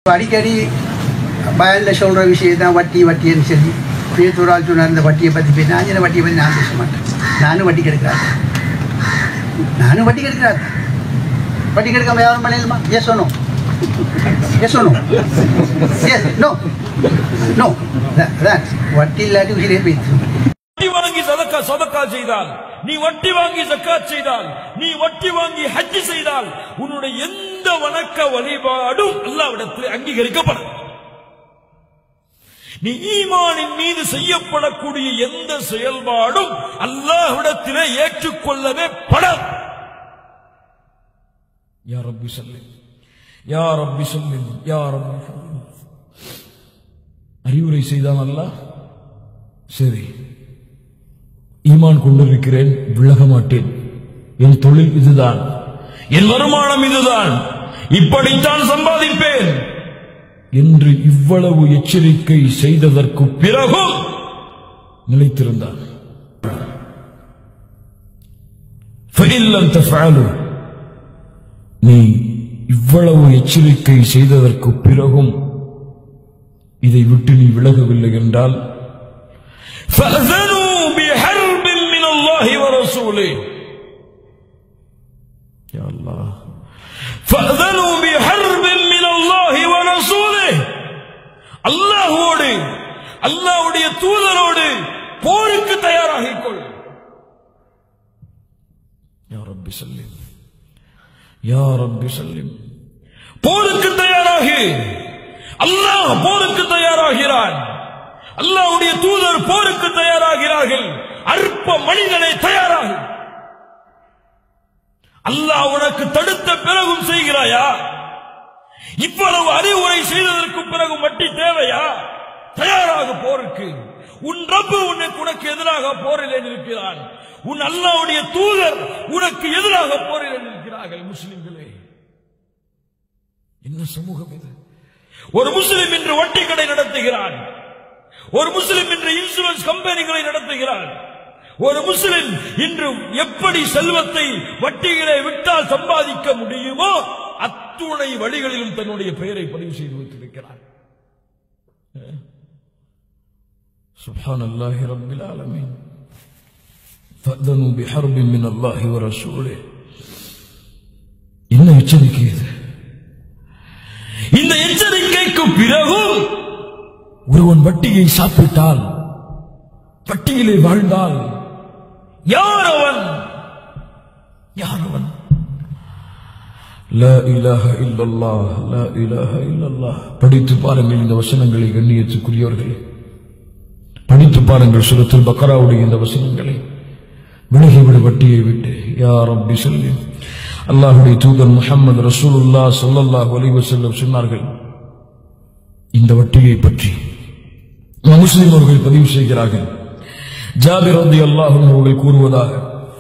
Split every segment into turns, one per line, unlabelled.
அடிக்கடி பயனில் சொல்கிற விஷயம் தான் வட்டி வட்டின்னு சொல்லி பேத்தூரால் சொன்ன அந்த வட்டியை பற்றி பேசி நான் இந்த வட்டியை பற்றி நான் பேச மாட்டேன் நானும் வட்டி கெடுக்கிறாரு நானும் வட்டி கெடுக்கிறாரு வட்டி கெடுக்காம யாரும் பண்ணலாமா yes no yes no yes no no வட்டி இல்லாட்டி உயிரே போயிடுச்சு
வட்டி வாங்கி சதக்கா சதக்கா செய்தால் நீ வட்டி வாங்கி ஜக்காத் செய்தால் நீ வட்டி வாங்கி ஹஜ் செய்தால் உன்னுடைய எந்த வணக்க வழிபாடும் அல்லாவிடத்தில் அங்கீகரிக்கப்படும் நீ ஈமானின் மீது செய்யப்படக்கூடிய எந்த செயல்பாடும் அல்லாஹ்விடத்திலே ஏற்றுக்கொள்ளவே படாது யா ரப்பி சல்லிம் யா ரப்பி சல்லிம் யா ரப்பி சல்லிம் அறிவுரை செய்தான் அல்லாஹ் சரி ஈமான் கொண்டிருக்கிறேன் விலக மாட்டேன் என் தொழில் இதுதான் என் வருமானம் இதுதான் இப்படித்தான் சம்பாதிப்பேன் என்று இவ்வளவு எச்சரிக்கை செய்ததற்கு பிறகும் நிலைத்திருந்தான் فإن لم تفعلوا நீ இவ்வளவு எச்சரிக்கை செய்ததற்கு பிறகும் இதை விட்டு நீ விலகவில்லை என்றால் فأذنوا بحرب من الله ورسوله يا الله فأذنوا بحرب من الله ورسوله அல்லாஹோடு அல்லாஹ்வுடைய தூதரோடு போருக்கு தயாராகிக் கொள் யா ரப்பி சல்லிம் யா ரப்பி சல்லிம் போருக்கு தயாராகி அல்லாஹ் போருக்கு தயாராகிறான் அல்லாஹ்வுடைய தூதர் போருக்கு தயாராகிறார்கள் அற்ப மனிதனை தயாராகு அல்லாஹ் உனக்கு தடுத்த பிறகும் செய்கிறாயா இவ்வளவு அறிவுரை செய்ததற்கு பிறகு வட்டி தேவையா தயாராக போருக்கு உன் ரப்பு உனக்கு உனக்கு எதிராக போரில் இருக்கிறான் உன் அல்லாஹ்வுடைய தூதர் உனக்கு எதிராக போரில் இருக்கிறார்கள் முஸ்லிம்களே என்ன சமூகம் இது ஒரு முஸ்லிம் இன்று வட்டி கடை நடத்துகிறான் ஒரு முஸ்லிம் இன்று இன்சூரன்ஸ் கம்பெனிகளை நடத்துகிறார் ஒரு முஸ்லிம் இன்று எப்படி செல்வத்தை வட்டிகளை விட்டால் சம்பாதிக்க முடியுமோ அத்துணை வழிகளிலும் தன்னுடைய பெயரை பதிவு செய்து வைத்திருக்கிறார் سبحان الله رب العالمين فأذنوا بحرب من الله ورسوله என்ன எச்சரிக்கை இது இந்த எச்சரிக்கைக்கு பிறகும் ஒருவன் வட்டியை சாப்பிட்டால் வட்டியிலே வாழ்ந்தால் யார் அவன் யார் அவன் லா இலாஹ இல்லல்லாஹ் லா இலாஹ இல்லல்லாஹ் படித்து பாருங்கள் இந்த வசனங்களை கண்ணியத்துக்குரியவர்களே படித்து பாருங்கள் சுரத்தில் பக்கராவுடைய இந்த வசனங்களை விலகிவிடு வட்டியை விட்டு யா ரப்பி சொல்லி அல்லாஹுடைய தூதர் முஹம்மது ரசூலுல்லாஹ் ஸல்லல்லாஹு அலைஹி வஸல்லம் சொன்னார்கள் இந்த வட்டியை பற்றி முஸ்லிம் அவர்கள் பதிவு செய்கிறார்கள் ஜாபிர் ரதி அல்லாஹ் அவர்கள் கூறுவதாக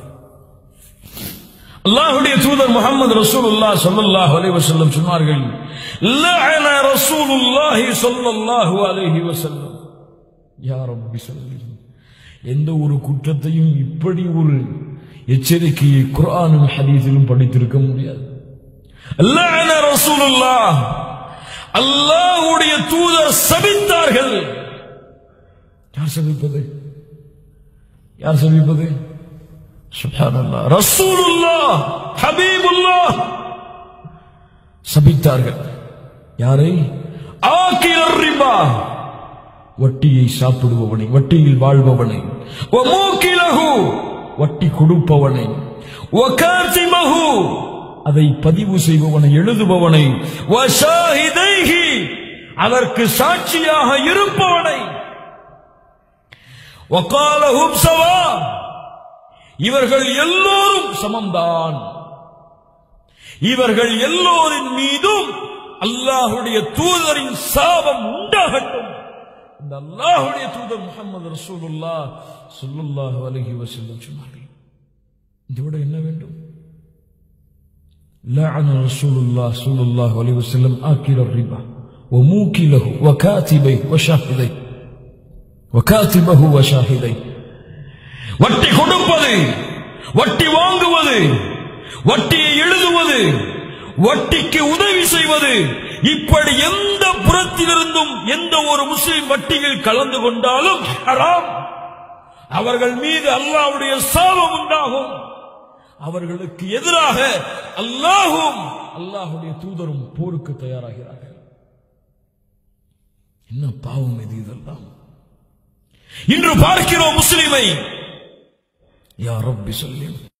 அல்லாஹுடைய தூதர் முகமது ரசூலுல்லாஹ் ஸல்லல்லாஹு அலைஹி வஸல்லம் சொன்னார்கள் லஅன ரசூலுல்லாஹி ஸல்லல்லாஹு அலைஹி வஸல்லம் யா ரப்பி ஸல்லி எந்த ஒரு குற்றத்தையும் இப்படி ஒரு எச்சரிக்கையை குர்ஆனும் ஹதீஸிலும் படித்திருக்க முடியாது லஅன ரசூலுல்லாஹ் அல்லாஹ்வுடைய தூதர் சபித்தார்கள் யார் சபிப்பது யார் சபிப்பது சுப்ஹானல்லாஹ் ரசூலுல்லாஹ் ஹபீபுல்லாஹ் சபித்தார்கள் யாரை ஆக்கிலர் ரிபா வட்டியை சாப்பிடுபவனை வட்டியில் வாழ்பவனை வமூக்கிலஹு வட்டி கொடுப்பவனை வகாத்திமஹு அதை பதிவு செய்பவனை எழுதுபவனை வஷாஹிதைஹி அதற்கு சாட்சியாக இருப்பவனை வகாலஹும் சவா இவர்கள் எல்லோரும் சமம்தான் இவர்கள் எல்லோரின் மீதும் அல்லாஹுடைய தூதரின் சாபம் உண்டாகட்டும் இந்த அல்லாஹுடைய தூதர் முகமது ரசூலுல்லா சொல்லுல்லாஹு அலைஹி வஸல்லம் சொன்னார்கள் இதோட என்ன வேண்டும் لعن رسول الله صلى الله عليه وسلم آكل الربا وموكله وكاتبه وشاهديه وكاتبه وشاهديه வட்டி கொடுப்பது வட்டி வாங்குவது வட்டியை எழுதுவது வட்டிக்கு உதவி செய்வது இப்படி எந்த புறத்திலிருந்தும் எந்த ஒரு முஸ்லிம் வட்டியில் கலந்து கொண்டாலும் ஹராம் அவர்கள் மீது அல்லாஹ்வுடைய சாபம் உண்டாகும் அவர்களுக்கு எதிராக அல்லாஹும் அல்லாஹ்வுடைய தூதரும் போருக்கு தயாராகிறார்கள் என்ன பாவம் இது இதெல்லாம் இன்று பார்க்கிறோம் முஸ்லிமை யா ரப்பி சொல்லி